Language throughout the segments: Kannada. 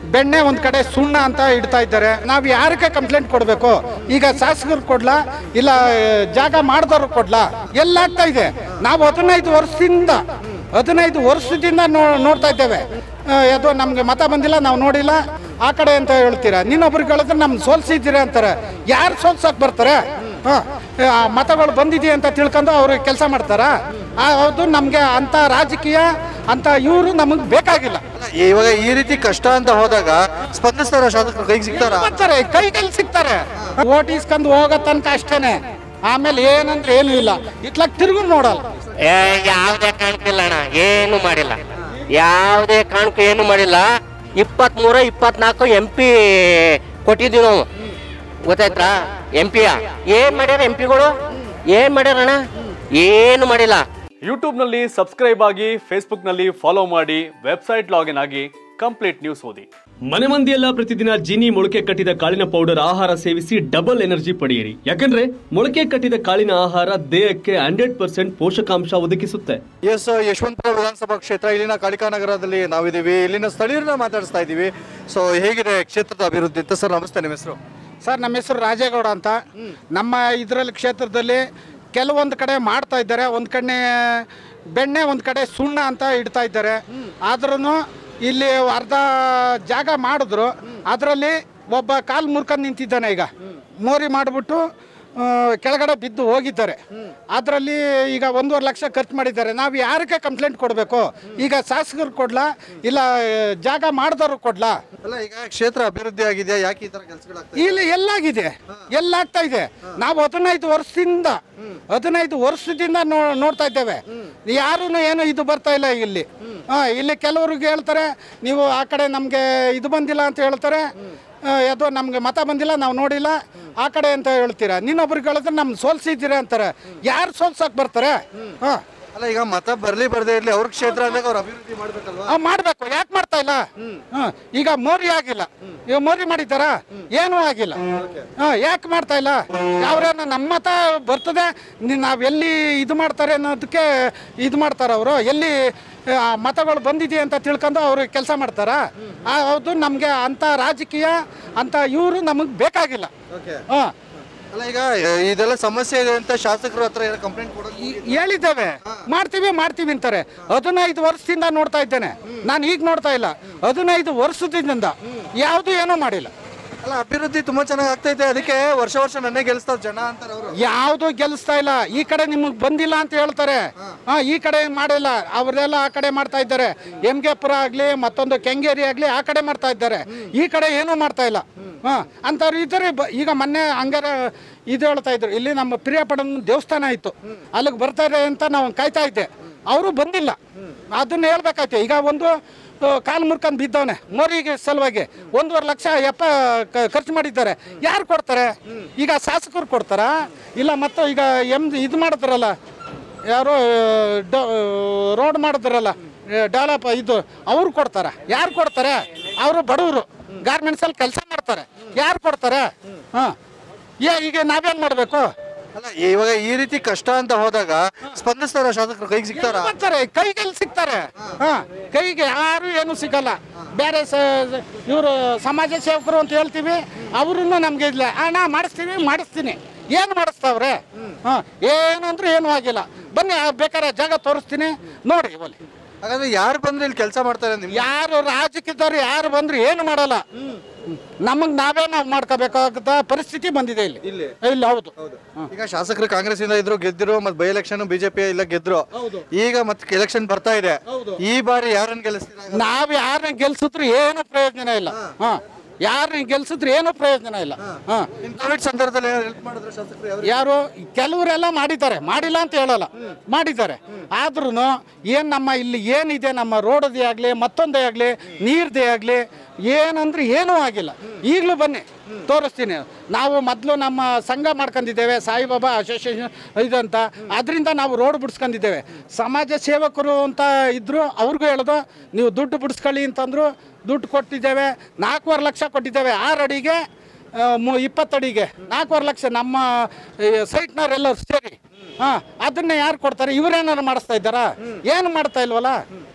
ಬೆಣ್ಣೆ ಒಂದ್ ಕಡೆ ಸುಣ್ಣ ಅಂತ ಇಡ್ತಾ ಇದ್ದಾರೆ ನಾವು ಯಾರಕ್ಕೆ ಕಂಪ್ಲೇಂಟ್ ಕೊಡಬೇಕು ಈಗ ಶಾಸಕರು ಕೊಡ್ಲಾ ಇಲ್ಲ ಆ, ಜಾಗ ಮಾಡಿದವ್ರು ಕೊಡ್ಲಾ ಎಲ್ಲ ಆಗ್ತಾ ಇದೆ ನಾವು ಹದಿನೈದು ವರ್ಷದಿಂದ ಹದಿನೈದು ವರ್ಷದಿಂದ ನೋ ನೋಡ್ತಾ ಇದ್ದೇವೆ ಆ, ಅದು ನಮ್ಗೆ ಮತ ಬಂದಿಲ್ಲ ನಾವು ನೋಡಿಲ್ಲ ಆ ಕಡೆ ಅಂತ ಹೇಳ್ತೀರಾ ನೀನೊಬ್ರಿಗೆ ಹೇಳಿದ್ರೆ ನಮ್ಗೆ ಸೋಲ್ಸಿದ್ದೀರಾ ಅಂತಾರೆ ಯಾರು ಸೋಲ್ಸಕ್ ಬರ್ತಾರೆ ಹ, ಆ, ಮತಗಳು ಬಂದಿದೆ ಅಂತ ತಿಳ್ಕೊಂಡು ಅವರು ಕೆಲಸ ಮಾಡ್ತಾರ ಹೌದು ನಮಗೆ ಅಂತ ರಾಜಕೀಯ ಅಂತ ಇವರು ನಮಗೆ ಬೇಕಾಗಿಲ್ಲ ಇವಾಗ ಈ ರೀತಿ ಕಷ್ಟ ಅಂತ ಹೋದಾಗ ಸ್ಪಂದಿಸ್ತಾರ ಶಾಸಕರು ಕೈಗೆ ಸಿಗ್ತಾರ ಬರ್ತಾರೆ ಕೈಗೆಲ್ಲಿ ಸಿಗ್ತಾರೆ ಓಟ್ ಇಸ್ಕೊಂಡು ಹೋಗೋ ತನಕ ಅಷ್ಟೇನೆ ಆಮೇಲೆ ಏನಂದ್ರೆ ಏನು ಇಲ್ಲ ಇತ್ಲಾಗ ತಿರುಗು ನೋಡಲ್ಲ ಏ ಯಾವುದೇ ಕಾರಣಕ್ಕಿಲ್ಲ ಅಣ್ಣ ಏನು ಮಾಡಿಲ್ಲ ಯಾವುದೇ ಕಾರಣಕ್ಕೂ ಏನು ಮಾಡಿಲ್ಲ ಇಪ್ಪತ್ಮೂರು ಇಪ್ಪತ್ನಾಲ್ಕು ಎಂ ಪಿ ಕೊಟ್ಟಿದ್ದೀವಿ ನಾವು ಗೊತ್ತಾಯ್ತಾ ಎಂ ಪಿಯ ಏನ್ ಮಾಡ್ಯಾರ ಎಂ ಪಿಗಳು ಏನ್ ಮಾಡ್ಯಾರಣ್ಣ ಏನು ಮಾಡಿಲ್ಲ ಯೂಟ್ಯೂಬ್ನಲ್ಲಿ ಸಬ್ಸ್ಕ್ರೈಬ್ ಆಗಿ ಫೇಸ್ಬುಕ್ನಲ್ಲಿ ಫಾಲೋ ಮಾಡಿ ವೆಬ್ಸೈಟ್ ಲಾಗಿನ್ ಆಗಿ ಕಂಪ್ಲೀಟ್ ನ್ಯೂಸ್ ಓದಿ ಮನೆ ಮಂದಿಯೆಲ್ಲ ಪ್ರತಿದಿನ ಜೀನಿ ಮೊಳಕೆ ಕಟ್ಟಿದ ಕಾಳಿನ ಪೌಡರ್ ಆಹಾರ ಸೇವಿಸಿ ಡಬಲ್ ಎನರ್ಜಿ ಪಡೆಯಿರಿ ಯಾಕಂದ್ರೆ ಮೊಳಕೆ ಕಟ್ಟಿದ ಕಾಳಿನ ಆಹಾರ ದೇಹಕ್ಕೆ ಹಂಡ್ರೆಡ್ ಪರ್ಸೆಂಟ್ ಪೋಷಕಾಂಶ ಒದಗಿಸುತ್ತೆ ಎಸ್ ಯಶವಂತಪುರ ವಿಧಾನಸಭಾ ಕ್ಷೇತ್ರ ಇಲ್ಲಿನ ಕಾಳಿಕಾ ನಗರದಲ್ಲಿ ನಾವಿದ್ದೀವಿ ಇಲ್ಲಿನ ಸ್ಥಳೀಯರನ್ನ ಮಾತಾಡಿಸ್ತಾ ಇದ್ದೀವಿ ಸೊ ಹೇಗಿದೆ ಕ್ಷೇತ್ರದ ಅಭಿವೃದ್ಧಿ ಅಂತ ಸರ್ ನಮಸ್ತೆ ನಿಮ್ಮ ಹೆಸರು ಸರ್ ನಮ್ಮ ಹೆಸರು ರಾಜೇಗೌಡ ಅಂತ ನಮ್ಮ ಇದರಲ್ಲಿ ಕ್ಷೇತ್ರದಲ್ಲಿ ಕೆಲವೊಂದು ಕಡೆ ಮಾಡ್ತಾ ಇದ್ದಾರೆ ಒಂದು ಕಡೆ ಬೆಣ್ಣೆ ಒಂದು ಕಡೆ ಸುಣ್ಣ ಅಂತ ಇಡ್ತಾ ಇದ್ದಾರೆ ಆದ್ರೂ ಇಲ್ಲಿ ಅರ್ಧ ಜಾಗ ಮಾಡಿದ್ರು ಅದರಲ್ಲಿ ಒಬ್ಬ ಕಾಲು ಮುರ್ಕೊಂಡು ನಿಂತಿದ್ದಾನೆ ಈಗ ಮೋರಿ ಮಾಡಿಬಿಟ್ಟು ಆ, ಕೆಳಗಡೆ ಬಿದ್ದು ಹೋಗಿದ್ದಾರೆ ಅದರಲ್ಲಿ ಈಗ ಒಂದೂವರೆ ಲಕ್ಷ ಖರ್ಚು ಮಾಡಿದ್ದಾರೆ ನಾವು ಯಾರಕ್ಕೆ ಕಂಪ್ಲೇಂಟ್ ಕೊಡಬೇಕು ಈಗ ಶಾಸಕರು ಕೊಡ್ಲಾ ಇಲ್ಲ ಆ, ಜಾಗ ಮಾಡಿದವ್ರು ಕೊಡ್ಲಾ ಅಲ್ಲ ಈಗ ಕ್ಷೇತ್ರ ಅಭಿವೃದ್ಧಿ ಆಗಿದೆಯಾ ಯಾಕೆ ಈ ತರ ಕೆಲಸಗಳಾಗ್ತದೆ ಇಲ್ಲಿ ಎಲ್ಲಾಗಿದೆ ಎಲ್ಲ ಆಗ್ತಾ ಇದೆ ನಾವು ಹದಿನೈದು ವರ್ಷದಿಂದ ಹದಿನೈದು ವರ್ಷದಿಂದ ನೋ ನೋಡ್ತಾ ಇದ್ದೇವೆ ಯಾರು ಏನು ಇದು ಬರ್ತಾ ಇಲ್ಲ ಇಲ್ಲಿ ಹಾ ಇಲ್ಲಿ ಕೆಲವ್ರಿಗೆ ಹೇಳ್ತಾರೆ ನೀವು ಆ ಕಡೆ ನಮಗೆ ಇದು ಬಂದಿಲ್ಲ ಅಂತ ಹೇಳ್ತಾರೆ ಆ, ಅದು ನಮ್ಗೆ ಮತ ಬಂದಿಲ್ಲ ನಾವು ನೋಡಿಲ್ಲ ಆ ಕಡೆ ಅಂತ ಹೇಳ್ತೀರಾ ನೀನೊಬ್ರಿಗೆ ಹೇಳಿದ್ರೆ ನಮ್ಗೆ ಸೋಲ್ಸಿದ್ದೀರಾ ಅಂತಾರೆ ಯಾರು ಸೋಲ್ಸಕ್ ಬರ್ತಾರೆ ಹಾ ಅಲ್ಲ ಈಗ ಮತ ಬರ್ಲಿ ಬರ್ದೇ ಇರ್ಲಿ ಅವ್ರ ಕ್ಷೇತ್ರ ಅಂದಾಗ ಅವ್ರು ಅಭಿವೃದ್ಧಿ ಮಾಡ್ಬೇಕಲ್ವಾ ಆ, ಮಾಡ್ಬೇಕು ಯಾಕೆ ಮಾಡ್ತಾ ಇಲ್ಲ ಹ, ಈಗ ಮೋರಿ ಆಗಿಲ್ಲ ಈಗ ಮೋರಿ ಮಾಡಿದ್ದಾರ ಏನೂ ಆಗಿಲ್ಲ ಹ, ಯಾಕೆ ಮಾಡ್ತಾ ಇಲ್ಲ ಅವ್ರೇನು ನಮ್ಮ ಮತ ಬರ್ತದೆ ನಿ- ನಾವ್ ಎಲ್ಲಿ ಇದು ಮಾಡ್ತಾರೆ ಅನ್ನೋದಕ್ಕೆ ಇದು ಮಾಡ್ತಾರ ಅವರು ಎಲ್ಲಿ ಆ, ಮತಗಳು ಬಂದಿದೆ ಅಂತ ತಿಳ್ಕೊಂಡು ಅವರು ಕೆಲಸ ಮಾಡ್ತಾರ ಆ, ಹೌದು ನಮಗೆ ಅಂತ ರಾಜಕೀಯ ಅಂತ ಇವರು ನಮಗೆ ಬೇಕಾಗಿಲ್ಲ ಹಾಂ ಅಲ್ಲ ಈಗ ಇದೆಲ್ಲ ಸಮಸ್ಯೆ ಇದೆ ಅಂತ ಶಾಸಕರ ಹತ್ರ ಏನೋ ಕಂಪ್ಲೇಂಟ್ ಕೊಡೋದು ಹೇಳಿದ್ದೇವೆ ಮಾಡ್ತೀವಿ ಮಾಡ್ತೀವಿ ಅಂತಾರೆ ಹದಿನೈದು ವರ್ಷದಿಂದ ನೋಡ್ತಾ ಇದ್ದೇನೆ ನಾನು ಈಗ ನೋಡ್ತಾ ಇಲ್ಲ ಹದಿನೈದು ವರ್ಷದಿಂದ ಯಾವುದು ಏನೂ ಮಾಡಿಲ್ಲ ಅಲ್ಲ ಅಭಿವೃದ್ಧಿ ತುಂಬಾ ಚೆನ್ನಾಗಿ ಆಗ್ತೈತೆ ಅದಕ್ಕೆ ವರ್ಷ ವರ್ಷ ನನ್ನೇ ಗೆಲ್ಲಿಸ್ತಾರ ಜನ ಅಂತಾರೆ ಅವರು ಯಾವುದು ಗೆಲ್ಲಿಸ್ತಾ ಇಲ್ಲ ಈ ಕಡೆ ನಿಮಗೆ ಬಂದಿಲ್ಲ ಅಂತ ಹೇಳ್ತಾರೆ ಹಾ ಈ ಕಡೆ ಮಾಡಿಲ್ಲ ಅವರೆಲ್ಲ ಆ ಕಡೆ ಮಾಡ್ತಾ ಇದ್ದಾರೆ ಎಂ ಕೆ ಪುರ ಆಗಲಿ ಮತ್ತೊಂದು ಕೆಂಗೇರಿ ಆಗಲಿ ಆ ಕಡೆ ಮಾಡ್ತಾ ಇದ್ದಾರೆ ಈ ಕಡೆ ಏನೂ ಮಾಡ್ತಾ ಇಲ್ಲ ಹಾ ಅಂಥವ್ರು ಇದ್ದಾರೆ ಬ- ಈಗ ಮೊನ್ನೆ ಹಂಗಾರೆ ಇದು ಹೇಳ್ತಾ ಇದ್ರು ಇಲ್ಲಿ ನಮ್ಮ ಪ್ರಿಯಪಡನ್ ದೇವಸ್ಥಾನ ಇತ್ತು ಅಲ್ಲಿಗೆ ಬರ್ತಾರೆ ಅಂತ ನಾವು ಕಾಯ್ತಾ ಇದ್ದೆ ಅವರು ಬಂದಿಲ್ಲ ಅದನ್ನ ಹೇಳ್ಬೇಕಾಯ್ತು ಈಗ ಒಂದು ಆ, ಕಾಲು ಮುರ್ಕೊಂಡು ಬಿದ್ದವನೆ ಮೋರಿಗೆ ಸಲುವಾಗಿ ಒಂದೂವರೆ ಲಕ್ಷ ಎಪ್ಪ ಕ- ಖರ್ಚು ಮಾಡಿದ್ದಾರೆ ಯಾರು ಕೊಡ್ತಾರೆ ಈಗ ಶಾಸಕರು ಕೊಡ್ತಾರಾ ಇಲ್ಲ ಮತ್ತು ಈಗ ಎಮ್ ಇದು ಮಾಡ್ತಾರಲ್ಲ ಯಾರೋ ರೋಡ್ ಮಾಡಿದ್ರಲ್ಲ ಡೆವಲಪ್ ಇದು ಅವ್ರು ಕೊಡ್ತಾರ ಯಾರು ಕೊಡ್ತಾರೆ ಅವರು ಬಡವರು ಗಾರ್ಮೆಂಟ್ಸಲ್ಲಿ ಕೆಲಸ ಮಾಡ್ತಾರೆ ಯಾರು ಕೊಡ್ತಾರೆ ಹಾಂ ಈಗ ನಾವೇನು ಮಾಡಬೇಕು ಅಲ್ಲ ಇವಾಗ ಈ ರೀತಿ ಕಷ್ಟ ಅಂತ ಹೋದಾಗ ಸ್ಪಂದಿಸ್ತಾರ ಶಾಸಕರು ಕೈಗೆ ಸಿಗ್ತಾರ ಬರ್ತಾರೆ ಕೈಗೆಲ್ಲಿ ಸಿಗ್ತಾರೆ ಹಾ ಕೈಗೆ ಯಾರು ಏನು ಸಿಗಲ್ಲ ಬೇರೆ ಇವರು ಸಮಾಜ ಸೇವಕರು ಅಂತ ಹೇಳ್ತೀವಿ ಅವರು ನಮ್ಗೆ ಇಲ್ಲ ಅಣ್ಣ ಮಾಡಿಸ್ತೀವಿ ಮಾಡಿಸ್ತೀನಿ ಏನು ಮಾಡಿಸ್ತಾವ್ರೆ ಹಾ ಏನು ಅಂದ್ರೆ ಏನೂ ಆಗಿಲ್ಲ ಬನ್ನಿ ಆ ಬೇಕಾದ್ರೆ ಜಾಗ ತೋರಿಸ್ತೀನಿ ನೋಡಿ ಒಲಿ ಹಾಗಾದ್ರೆ ಯಾರು ಬಂದ್ರೆ ಇಲ್ಲಿ ಕೆಲಸ ಮಾಡ್ತಾರೆ ನಿಮ್ ಯಾರು ರಾಜಕೀಯದವ್ರು ಯಾರು ಬಂದ್ರು ಏನು ಮಾಡಲ್ಲ ನಮಗ್ ನಾವೇ ನಾವು ಮಾಡ್ಕೋಬೇಕಾದ ಪರಿಸ್ಥಿತಿ ಬಂದಿದೆ ಇಲ್ಲಿ ಇಲ್ಲಿ? ಇಲ್ಲಿ ಹೌದು ಈಗ ಶಾಸಕರು ಕಾಂಗ್ರೆಸ್ ಇಂದ ಇದ್ರು ಗೆದ್ರು ಮತ್ತೆ ಬೈ ಎಲೆಕ್ಷನ್ ಬಿಜೆಪಿ ಇಲ್ಲ ಗೆದ್ರು ಈಗ ಮತ್ತೆ ಎಲೆಕ್ಷನ್ ಬರ್ತಾ ಇದೆ ಈ ಬಾರಿ ಯಾರನ್ನ ಗೆಲ್ಲಿಸ್ತೀರಾ ನಾವ್ ಯಾರನ್ನ ಗೆಲ್ಸಿದ್ರು ಏನು ಪ್ರಯೋಜನ ಇಲ್ಲ ಹಾ ಯಾರನ್ನ ಗೆಲ್ಸಿದ್ರು ಏನು ಪ್ರಯೋಜನ ಇಲ್ಲ ಹಾ ಇನ್ ಕೋವಿಡ್ ಸಂದರ್ಭದಲ್ಲಿ ಹೆಲ್ಪ್ ಮಾಡಿದ್ರು ಶಾಸಕರು ಯಾವ ಯಾರು ಕೆಲವರೆಲ್ಲ ಮಾಡಿದ್ದಾರೆ ಮಾಡಿಲ್ಲ ಅಂತ ಹೇಳಲ್ಲ ಮಾಡಿದ್ದಾರೆ ಆದ್ರೂ ಏನು ನಮ್ಮ ಇಲ್ಲಿ ಏನಿದೆ ನಮ್ಮ ರೋಡದೇ ಆಗಲಿ ಮತ್ತೊಂದೇ ಆಗಲಿ ನೀರ್ದೇ ಆಗಲಿ ಏನಂದ್ರೆ ಏನೂ ಆಗಿಲ್ಲ ಈಗಲೂ ಬನ್ನಿ ತೋರಿಸ್ತೀನಿ ನಾವು ಮೊದಲು ನಮ್ಮ ಸಂಘ ಮಾಡ್ಕೊಂಡಿದ್ದೇವೆ ಸಾಯಿಬಾಬಾ ಅಸೋಸಿಯೇಷನ್ ಇದಂತ ಅದರಿಂದ ನಾವು ರೋಡ್ ಬಿಡಿಸ್ಕೊಂಡಿದ್ದೇವೆ ಸಮಾಜ ಸೇವಕರು ಅಂತ ಇದ್ದರು ಅವ್ರಿಗೂ ಹೇಳೋದು ನೀವು ದುಡ್ಡು ಬಿಡಿಸ್ಕೊಳ್ಳಿ ಅಂತಂದ್ರು ದುಡ್ಡು ಕೊಟ್ಟಿದ್ದೇವೆ ನಾಲ್ಕೂವರೆ ಲಕ್ಷ ಕೊಟ್ಟಿದ್ದೇವೆ ಆರು ಅಡಿಗೆ ಆ, ಮು- ಇಪ್ಪತ್ತಡಿಗೆ ನಾಲ್ಕೂವರೆ ಲಕ್ಷ ನಮ್ಮ ಸೈಟ್ನವರೆಲ್ಲರೂ ಸೇರಿ ಹಾಂ ಅದನ್ನ ಯಾರು ಕೊಡ್ತಾರೆ ಇವರೇನಾರು ಮಾಡಿಸ್ತಾ ಇದ್ದಾರಾ ಏನು ಮಾಡ್ತಾ ಇಲ್ವಲ್ಲ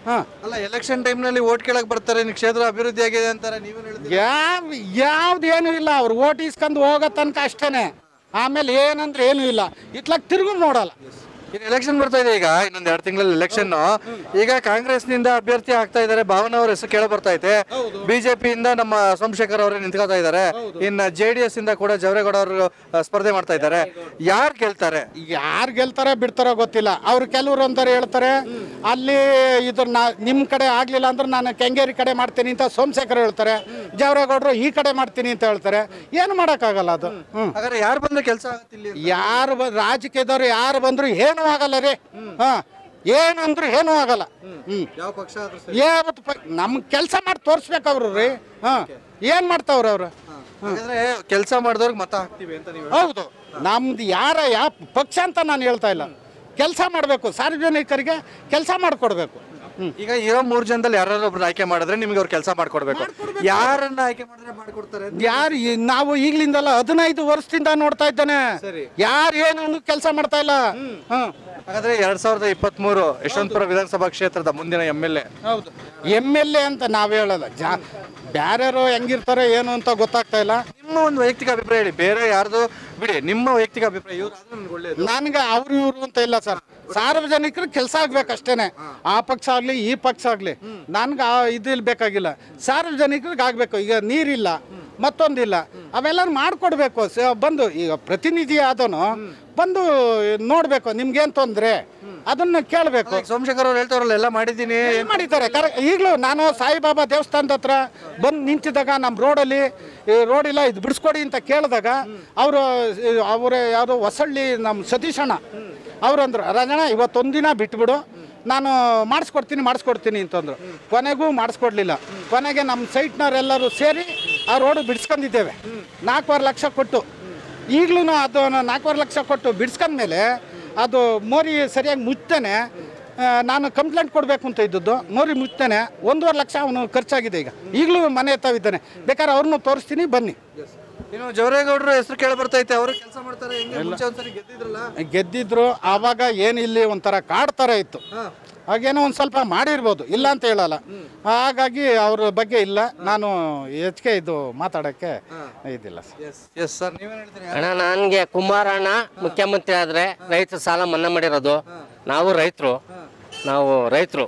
ಹಾಂ ಅಲ್ಲ ಎಲೆಕ್ಷನ್ ಟೈಮ್ ನಲ್ಲಿ ಓಟ್ ಕೇಳಕ್ ಬರ್ತಾರೆ ನಿಮ್ ಕ್ಷೇತ್ರ ಅಭಿವೃದ್ಧಿ ಆಗಿದೆ ಅಂತಾರೆ ನೀವೇನ್ ಹೇಳ್ತೀರಿ ಯಾವ ಯಾವ್ದು ಏನೂ ಇಲ್ಲ ಅವ್ರು ಓಟ್ ಇಸ್ಕೊಂಡು ಹೋಗೋ ತನಕ ಅಷ್ಟೇನೆ ಆಮೇಲೆ ಏನಂದ್ರೆ ಏನೂ ಇಲ್ಲ ಇತ್ಲಾಗ ತಿರುಗು ನೋಡಲ್ಲ ಇನ್ನು ಎಲೆಕ್ಷನ್ ಬರ್ತಾ ಇದೆ ಈಗ ಇನ್ನೊಂದ್ ಎರಡು ತಿಂಗಳಲ್ಲಿ ಎಲೆಕ್ಷನ್ ಈಗ ಕಾಂಗ್ರೆಸ್ ನಿಂದ ಅಭ್ಯರ್ಥಿ ಆಗ್ತಾ ಇದ್ದಾರೆ ಭಾವನಾ ಅವ್ರ ಹೆಸರು ಕೇಳ ಬರ್ತಾ ಐತೆ ಬಿಜೆಪಿಯಿಂದ ನಮ್ಮ ಸೋಮಶೇಖರ್ ಅವರೇ ನಿಂತ್ಕೊತಾ ಇದ್ದಾರೆ ಇನ್ನು ಜೆ ಡಿ ಎಸ್ ಇಂದ ಕೂಡ ಜವರೇಗೌಡ ಅವರು ಆ, ಸ್ಪರ್ಧೆ ಮಾಡ್ತಾ ಇದ್ದಾರೆ ಯಾರು ಗೆಲ್ತಾರೆ ಯಾರು ಗೆಲ್ತಾರೋ ಬಿಡ್ತಾರೋ ಗೊತ್ತಿಲ್ಲ ಅವ್ರು ಕೆಲವ್ರು ಅಂತಾರೆ ಹೇಳ್ತಾರೆ ಅಲ್ಲಿ ಇದ್ರ ನಾ ನಿಮ್ಮ ಕಡೆ ಆಗ್ಲಿಲ್ಲ ಅಂದ್ರೆ ನಾನು ಕೆಂಗೇರಿ ಕಡೆ ಮಾಡ್ತೀನಿ ಅಂತ ಸೋಮಶೇಖರ್ ಹೇಳ್ತಾರೆ ಜವರೇಗೌಡರು ಈ ಕಡೆ ಮಾಡ್ತೀನಿ ಅಂತ ಹೇಳ್ತಾರೆ ಏನು ಮಾಡೋಕ್ಕಾಗಲ್ಲ ಅದು ಹ್ಞೂ ಹಾಗಾದ್ರೆ ಯಾರು ಬಂದ್ರೆ ಕೆಲಸ ಆಗುತ್ತೆ ಇಲ್ಲಿ ಯಾರು ಬ ರಾಜಕೀಯದವ್ರು ಯಾರು ಬಂದ್ರು ಏನೂ ಆಗಲ್ಲ ರೀ ಹಾಂ ಏನಂದ್ರು ಏನೂ ಆಗಲ್ಲ ಹ್ಞೂ ಯಾವ ಪಕ್ಷ ಆದ್ರೂ ಸರಿ. ಯಾವತ್ತು ಪ ನಮ್ಗೆ ಕೆಲಸ ಮಾಡಿ ತೋರಿಸ್ಬೇಕು ಅವರು ರೀ ಹಾಂ ಏನು ಮಾಡ್ತಾವ್ರೆ ಅವರು ಹಾಗಾದ್ರೆ ಕೆಲಸ ಮಾಡಿದವ್ರಿಗೆ ಮತ ಹಾಕ್ತಿವಿ ಅಂತ ನೀವು ಹೌದು ನಮ್ದು ಯಾರ ಯಾವ ಪಕ್ಷ ಅಂತ ನಾನು ಹೇಳ್ತಾ ಇಲ್ಲ ಕೆಲಸ ಮಾಡಬೇಕು ಸಾರ್ವಜನಿಕರಿಗೆ ಕೆಲಸ ಮಾಡಿಕೊಡ್ಬೇಕು ಹ್ಞೂ ಈಗ ಇರೋ ಮೂರ್ ಜನದಲ್ಲಿ ಯಾರಾದ್ರೂ ಒಬ್ರು ಆಯ್ಕೆ ಮಾಡಿದ್ರೆ ನಿಮ್ಗೆ ಅವ್ರು ಕೆಲಸ ಮಾಡ್ಕೊಡ್ಬೇಕು ಯಾರನ್ನ ಆಯ್ಕೆ ಮಾಡಿದ್ರೆ ಮಾಡ್ಕೊಡ್ತಾರೆ ಅಂತ? ಯಾರು ಈ- ನಾವು ಈಗ್ಲಿಂದಲ್ಲ ಹದಿನೈದು ವರ್ಷದಿಂದ ನೋಡ್ತಾ ಇದ್ದಾನೆ ಸರಿ. ಯಾರು ಏನು ಕೆಲಸ ಮಾಡ್ತಾ ಇಲ್ಲ ಹಾಂ ಹಾಗಾದ್ರೆ ಎರಡ್ ಸಾವಿರದ ಇಪ್ಪತ್ತ್ ಮೂರು ಯಶವಂತಪುರ ವಿಧಾನಸಭಾ ಕ್ಷೇತ್ರದ ಮುಂದಿನ ಎಂ ಎಲ್ ಎ ಹೌದು ಎಮ್ ಎಲ್ ಎ ಅಂತ ನಾವು ಹೇಳಲ್ಲ ಜಾ ಬ್ಯಾರ್ಯಾರು ಹೆಂಗಿರ್ತಾರೆ ಏನು ಅಂತ ಗೊತ್ತಾಗ್ತಾ ಇಲ್ಲ ನಿಮ್ಮ ಒಂದು ವೈಯಕ್ತಿಕ ಅಭಿಪ್ರಾಯ ಹೇಳಿ ಬೇರೆ ಯಾರ್ದು ಬಿಡಿ ನಿಮ್ಮ ವೈಯಕ್ತಿಕ ಅಭಿಪ್ರಾಯ ಇವ್ರು ಆದ್ರೆ ನನ್ಗೆ ಒಳ್ಳೇದು ನನಗೆ ಅವ್ರು ಇವರು ಅಂತ ಇಲ್ಲ ಸರ್ ಸಾರ್ವಜನಿಕರು ಕೆಲಸ ಆಗ್ಬೇಕಷ್ಟೇನೆ ಆ ಪಕ್ಷ ಆಗಲಿ ಈ ಪಕ್ಷ ಆಗಲಿ ನನ್ಗೆ ಆ ಇದು ಬೇಕಾಗಿಲ್ಲ ಸಾರ್ವಜನಿಕರಿಗೆ ಆಗಬೇಕು ಈಗ ನೀರಿಲ್ಲ ಮತ್ತೊಂದಿಲ್ಲ ಅವೆಲ್ಲ ಮಾಡಿಕೊಡ್ಬೇಕು ಬಂದು ಈಗ ಪ್ರತಿನಿಧಿ ಆದನು ಬಂದು ನೋಡಬೇಕು ನಿಮ್ಗೇನು ತೊಂದರೆ ಅದನ್ನ ಕೇಳಬೇಕು ಈಗ ಸೋಮಶೇಖರ್ ಅವ್ರು ಹೇಳ್ತಾರಲ್ಲ ಎಲ್ಲ ಮಾಡಿದ್ದೀನಿ ಏನ್ ಮಾಡಿದ್ದಾರೆ ಕರೆ ಈಗಲೂ ನಾನು ಸಾಯಿಬಾಬಾ ದೇವಸ್ಥಾನದ ಹತ್ರ ಬಂದು ನಿಂತಿದ್ದಾಗ ನಮ್ಮ ರೋಡಲ್ಲಿ ಈ ರೋಡ್ ಇಲ್ಲ ಇದು ಬಿಡಿಸ್ಕೊಡಿ ಅಂತ ಕೇಳಿದಾಗ ಅವರು ಅವರ ಯಾವುದು ಹೊಸಳ್ಳಿ ನಮ್ಮ ಸತೀಶಣ್ಣ ಅವ್ರಂದ್ರು ರಾಜಣ್ಣ ಇವತ್ತೊಂದಿನ ಬಿಟ್ಬಿಡು ನಾನು ಮಾಡಿಸ್ಕೊಡ್ತೀನಿ ಮಾಡಿಸ್ಕೊಡ್ತೀನಿ ಅಂತಂದ್ರು ಕೊನೆಗೂ ಮಾಡಿಸ್ಕೊಡ್ಲಿಲ್ಲ ಕೊನೆಗೆ ನಮ್ಮ ಸೈಟ್ನವರೆಲ್ಲರೂ ಸೇರಿ ಆ ರೋಡು ಬಿಡಿಸ್ಕೊಂಡಿದ್ದೇವೆ ನಾಲ್ಕೂವರೆ ಲಕ್ಷ ಕೊಟ್ಟು ಈಗಲೂ ಅದು ನಾಲ್ಕೂವರೆ ಲಕ್ಷ ಕೊಟ್ಟು ಬಿಡಿಸ್ಕೊಂಡ್ಮೇಲೆ ಅದು ಮೋರಿ ಸರಿಯಾಗಿ ಮುಚ್ತಾನೆ ಆ, ನಾನು ಕಂಪ್ಲೇಂಟ್ ಕೊಡಬೇಕು ಅಂತ ಇದ್ದದ್ದು ಮೋರಿ ಮುಚ್ತಾನೆ ಒಂದೂವರೆ ಲಕ್ಷ ಅವನು ಖರ್ಚಾಗಿದೆ ಈಗ ಈಗಲೂ ಮನೆ ತಾವಿದ್ದಾನೆ ಬೇಕಾದ್ರೆ ಅವ್ರನ್ನೂ ತೋರಿಸ್ತೀನಿ ಬನ್ನಿ ಇನ್ನು ಜವರೇಗೌಡರು ಹೆಸರು ಕೇಳ ಬರ್ತೈತೆ ಅವರು ಕೆಲಸ ಮಾಡ್ತಾರೆ ಹೆಂಗೆ ಮುಂಚೆ ಒಂದ್ಸರಿ ಗೆದ್ದಿದ್ರಲ್ಲ ಗೆದ್ದಿದ್ರು ಆವಾಗ ಏನು ಇಲ್ಲಿ ಒಂಥರ ಕಾಡ್ ಥರ ಇತ್ತು ಹಾಗೇನೋ ಒಂದು ಸ್ವಲ್ಪ ಮಾಡಿರ್ಬೋದು ಇಲ್ಲ ಅಂತ ಹೇಳಲ್ಲ ಹಾಗಾಗಿ ಅವ್ರ ಬಗ್ಗೆ ಇಲ್ಲ ನಾನು ಹೆಚ್ಚಿಗೆ ಇದು ಮಾತಾಡೋಕ್ಕೆ ಇದಿಲ್ಲ ಸರ್ ಎಸ್ ಎಸ್ ಸರ್ ನೀವೇನು ಹೇಳ್ತೀರಿ ಅಣ್ಣ ನನಗೆ ಕುಮಾರಣ್ಣ ಮುಖ್ಯಮಂತ್ರಿ ಆದ್ರೆ ರೈತರ ಸಾಲ ಮನ್ನಾ ಮಾಡಿರೋದು ನಾವು ರೈತರು ನಾವು ರೈತರು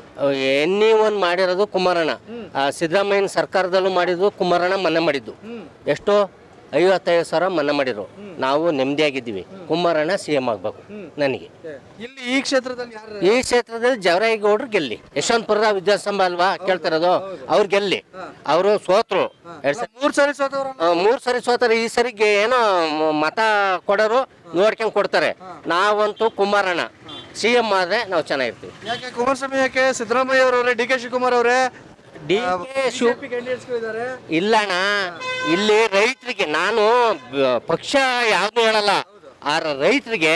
ಎನ್ನಿ ಒಂದು ಮಾಡಿರೋದು ಕುಮಾರಣ್ಣ ಆ ಸಿದ್ದರಾಮಯ್ಯನ ಸರ್ಕಾರದಲ್ಲೂ ಮಾಡಿದ್ದು ಕುಮಾರಣ್ಣ ಮನ್ನಾ ಮಾಡಿದ್ದು ಎಷ್ಟು ಐವತ್ತೈದು ಸಾವಿರ ಮನ್ನಾ ಮಾಡಿದ್ರು ನಾವು ನೆಮ್ಮದಿಯಾಗಿದ್ದೀವಿ ಕುಮಾರಣ್ಣ ಸಿ ಎಂ ಆಗಬೇಕು ನನಗೆ ಇಲ್ಲಿ ಈ ಕ್ಷೇತ್ರದಲ್ಲಿ ಯಾರು ಈ ಕ್ಷೇತ್ರದಲ್ಲಿ ಜವರಾಯಿಗೌಡರು ಗೆಲ್ಲಿ ಯಶವಂತಪುರದ ವಿದ್ಯಾಸಂಭ ಅಲ್ವಾ ಕೇಳ್ತಿರೋದು ಅವ್ರು ಗೆಲ್ಲಿ ಅವರು ಸೋತ್ರು ಎರಡ್ ಸಾವಿರ ಮೂರ್ ಸಾರಿ ಸೋತವ್ರ ಆ, ಮೂರ್ ಸರಿ ಸೋತಾರೆ ಈ ಸರಿಗೆ ಏನೋ ಮ- ಮತ ಕೊಡೋರು ನೋಡ್ಕೊಂಡ್ ಕೊಡ್ತಾರೆ ನಾವಂತೂ ಕುಮಾರಣ್ಣ ಸಿ ಎಂ ಆದ್ರೆ ನಾವು ಚೆನ್ನಾಗಿರ್ತೀವಿ ಯಾಕೆ ಕುಮಾರಸ್ವಾಮಿ ಯಾಕೆ ಸಿದ್ದರಾಮಯ್ಯ ಅವರವರೇ ಡಿ ಕೆ ಶಿವಕುಮಾರ್ ಅವರೇ ಡಿ ಕೆ ಶಿವ ಕ್ಯಾಂಡಿಡೇಟ್ಸ್ಗಳಿದ್ದಾರೆ ಇಲ್ಲಣ್ಣ ಇಲ್ಲಿ ರೈತರಿಗೆ ನಾನು ಬ- ಪಕ್ಷ ಯಾವ್ದು ಹೇಳಲ್ಲ ಆ ರೈತರಿಗೆ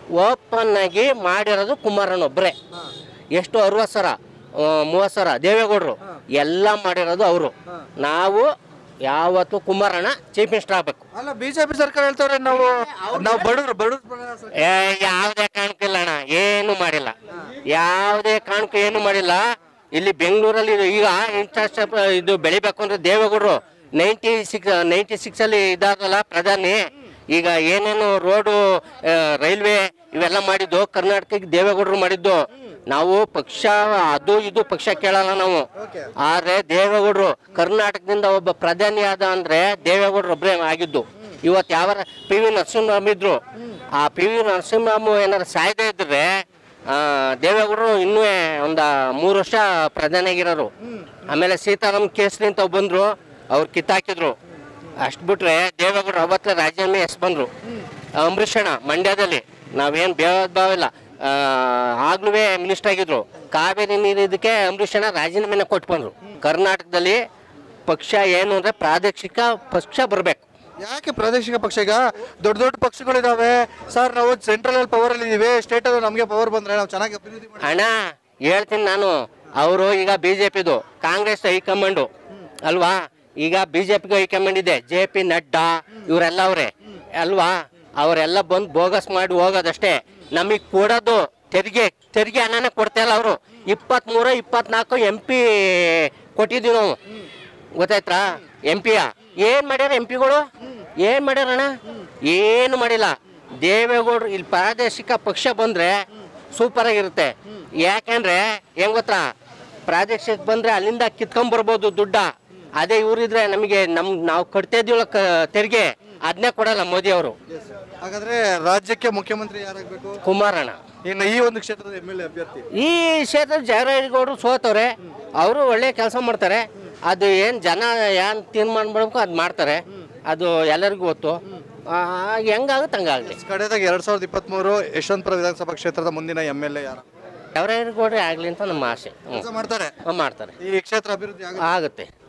ಓಪನ್ ಆಗಿ ಮಾಡಿರೋದು ಕುಮಾರಣ್ಣ ಒಬ್ರೆ ಎಷ್ಟು ಅರವತ್ತು ಸಾವಿರ ಮೂವತ್ತು ಸಾವಿರ ದೇವೇಗೌಡರು ಎಲ್ಲ ಮಾಡಿರೋದು ಅವರು ನಾವು ಯಾವತ್ತು ಕುಮಾರಣ್ಣ ಚೀಫ್ ಮಿನಿಸ್ಟರ್ ಆಗ್ಬೇಕು ಅಲ್ಲ ಬಿಜೆಪಿ ಸರ್ಕಾರ ಹೇಳ್ತಾವ್ರೆ ನಾವು ನಾವು ಬಡವ್ರು ಬಡವ್ರು ಏ ಯಾವುದೇ ಕಾರಣಕ್ಕಿಲ್ಲ ಅಣ್ಣ ಏನು ಮಾಡಿಲ್ಲ ಯಾವುದೇ ಕಾರಣಕ್ಕೂ ಏನು ಮಾಡಿಲ್ಲ ಇಲ್ಲಿ ಬೆಂಗಳೂರಲ್ಲಿ ಇದು ಈಗ ಇನ್ಫ್ರಾಸ್ಟ್ರಕ್ಚರ್ ಇದು ಬೆಳಿಬೇಕು ಅಂದ್ರೆ ದೇವೇಗೌಡರು ನೈಂಟಿ ಸಿಕ್ಸ್ ನೈಂಟಿ ಸಿಕ್ಸ್ ಅಲ್ಲಿ ಇದಾಗಲ್ಲ ಪ್ರಧಾನಿ ಈಗ ಏನೇನು ರೋಡು ಆ, ರೈಲ್ವೆ ಇವೆಲ್ಲ ಮಾಡಿದ್ದು ಕರ್ನಾಟಕಕ್ಕೆ ದೇವೇಗೌಡರು ಮಾಡಿದ್ದು ನಾವು ಪಕ್ಷ ಅದು ಇದು ಪಕ್ಷ ಕೇಳಲ್ಲ ನಾವು ಆದ್ರೆ ದೇವೇಗೌಡರು ಕರ್ನಾಟಕದಿಂದ ಒಬ್ಬ ಪ್ರಧಾನಿ ಆದ ಅಂದ್ರೆ ದೇವೇಗೌಡರು ಒಬ್ಬರೇ ಆಗಿದ್ದು ಇವತ್ತು ಯಾವ ಪಿ ವಿ ನರಸಿಂಹರಾಮ್ ಇದ್ರು ಆ ಪಿ ವಿ ನರಸಿಂಹರಾಮು ಏನಾರು ಸಾಯ್ದೇ ಇದ್ರೆ ಆ, ದೇವೇಗೌಡರು ಇನ್ನೂ ಒಂದು ಮೂರು ವರ್ಷ ಪ್ರಧಾನಿ ಆಗಿರೋರು ಆಮೇಲೆ ಸೀತಾರಾಮ್ ಕೇಸರಿ ಅಂತ ಬಂದ್ರು ಅವ್ರು ಕಿತ್ತಾಕಿದ್ರು ಅಷ್ಟು ಬಿಟ್ರೆ ದೇವೇಗೌಡರು ಅವತ್ತೇ ರಾಜೀನಾಮೆ ಎಸ್ ಬಂದ್ರು ಅಂಬರೀಷಣ ಮಂಡ್ಯದಲ್ಲಿ ನಾವೇನು ಭೇದ ಭಾವ ಇಲ್ಲ ಆಗ್ಲೂ ಮಿನಿಸ್ಟರ್ ಆಗಿದ್ರು ಕಾವೇರಿ ನೀರು ಇದಕ್ಕೆ ಅಂಬರೀಷಣ ರಾಜೀನಾಮೆನ ಕೊಟ್ಟು ಬಂದ್ರು ಕರ್ನಾಟಕದಲ್ಲಿ ಪಕ್ಷ ಏನು ಅಂದ್ರೆ ಪ್ರಾದೇಶಿಕ ಪಕ್ಷ ಬರಬೇಕು ಯಾಕೆ ಪ್ರಾದೇಶಿಕ ಪಕ್ಷ ಈಗ ದೊಡ್ಡ ದೊಡ್ಡ ಪಕ್ಷಗಳಿದಾವೆ ಸರ್ ನಾವು ಸೆಂಟ್ರಲ್ ಅಲ್ಲಿ ಪವರ್ ಅಲ್ಲಿ ಇದೀವಿ ಸ್ಟೇಟ್ ಅಲ್ಲಿ ನಮಗೆ ಪವರ್ ಬಂದ್ರೆ ನಾವು ಚೆನ್ನಾಗಿ ಅಭಿವೃದ್ಧಿ ಮಾಡಿ ಅಣ್ಣ ಹೇಳ್ತೀನಿ ನಾನು ಅವರು ಈಗ ಬಿ ಜೆ ಪಿದು ಕಾಂಗ್ರೆಸ್ ಹೈಕಮಾಂಡು ಅಲ್ವಾ ಈಗ ಬಿ ಜೆ ಪಿಗೆ ಹೈಕಮಾಂಡ್ ಇದೆ ಜೆ ಪಿ ನಡ್ಡಾ ಇವರೆಲ್ಲ ಅವರೇ ಅಲ್ವಾ ಅವರೆಲ್ಲ ಬಂದು ಬೋಗಸ್ ಮಾಡಿ ಹೋಗೋದಷ್ಟೇ ನಮಗೆ ಕೊಡೋದು ತೆರಿಗೆ ತೆರಿಗೆ ಹಣನೇ ಕೊಡ್ತಾ ಇಲ್ಲ ಅವರು ಇಪ್ಪತ್ತ್ಮೂರ ಇಪ್ಪತ್ನಾಲ್ಕು ಎಂ ಪಿ ಕೊಟ್ಟಿದ್ದೀವಿ ನಾವು ಗೊತ್ತಾಯ್ತಾ ಎಂ ಪಿಯ ಏನು ಮಾಡ್ಯಾರ ಎಂ ಪಿಗಳು ಏನು ಮಾಡ್ಯಾರಣ್ಣ ಏನು ಮಾಡಿಲ್ಲ ದೇವೇಗೌಡರು ಇಲ್ಲಿ ಪ್ರಾದೇಶಿಕ ಪಕ್ಷ ಬಂದರೆ ಸೂಪರಾಗಿರುತ್ತೆ ಯಾಕೆಂದ್ರೆ ಹೆಂಗ್ ಗೊತ್ತಾ ಪ್ರಾದೇಶಿಕ ಬಂದರೆ ಅಲ್ಲಿಂದ ಕಿತ್ಕೊಂಬರ್ಬೋದು ದುಡ್ಡ ಅದೇ ಇವರಿದ್ರೆ ನಮಗೆ ನಮ್ ನಾವು ಕಟ್ತಾ ಇದೀವಲ್ಲ ಕ ತೆರಿಗೆ ಅದನ್ನೇ ಕೊಡಲ್ಲ ಮೋದಿ ಅವರು ಹಾಗಾದ್ರೆ ರಾಜ್ಯಕ್ಕೆ ಮುಖ್ಯಮಂತ್ರಿ ಯಾರಾಗಬೇಕು ಕುಮಾರಣ್ಣ ಇನ್ನು ಈ ಒಂದು ಕ್ಷೇತ್ರದ ಎಮ್ ಎಲ್ ಎ ಅಭ್ಯರ್ಥಿ ಈ ಕ್ಷೇತ್ರದ ಜಯರಾಜಗೌಡರು ಸೋತವ್ರೆ ಅವರು ಒಳ್ಳೆ ಕೆಲಸ ಮಾಡ್ತಾರೆ ಅದು ಏನು ಜನ ಏನು ತೀರ್ಮಾನ ಮಾಡಬೇಕು ಅದು ಮಾಡ್ತಾರೆ ಅದು ಎಲ್ಲರಿಗೂ ಗೊತ್ತು ಆ, ಹೆಂಗಾಗುತ್ತೆ ಹಂಗಾಗಲಿ ಕಡೆದಾಗ ಎರಡ್ ಸಾವಿರದ ಇಪ್ಪತ್ಮೂರು ಯಶವಂತಪುರ ವಿಧಾನಸಭಾ ಕ್ಷೇತ್ರದ ಮುಂದಿನ ಎಮ್ ಎಲ್ ಎ ಯಾರು ಜಯರಾಜಗೌಡ್ರೆ ಆಗಲಿ ಅಂತ ನಮ್ಮ ಆಸೆ ಹ್ಞೂ ಕೆಲಸ ಮಾಡ್ತಾರೆ ಮಾಡ್ತಾರೆ ಈ ಕ್ಷೇತ್ರ ಅಭಿವೃದ್ಧಿ ಆಗುತ್ತೆ ಆಗುತ್ತೆ